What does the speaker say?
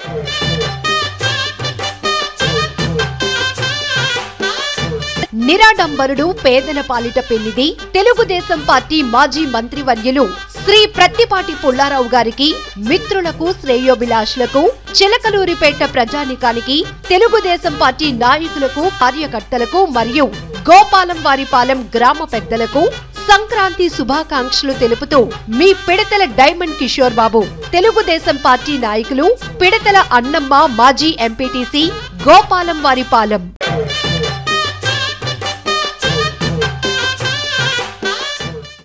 నిరాడంబరుడు పేదల పాలిట పెళ్లిది తెలుగుదేశం పార్టీ మాజీ మంత్రివర్యులు శ్రీ ప్రత్తిపాటి పుల్లారావు గారికి మిత్రులకు శ్రేయోభిలాషులకు చిలకలూరిపేట ప్రజానికానికి తెలుగుదేశం పార్టీ నాయకులకు కార్యకర్తలకు మరియు గోపాలం వారిపాలెం గ్రామ పెద్దలకు సంక్రాంతి శుభాకాంక్షలు తెలుపుతూ మీ పిడతల డైమండ్ కిషోర్ బాబు తెలుగుదేశం పార్టీ నాయకులు పిడతల అన్నమ్మ మాజీ ఎంపీటీసీ గోపాలం వారిపాలెం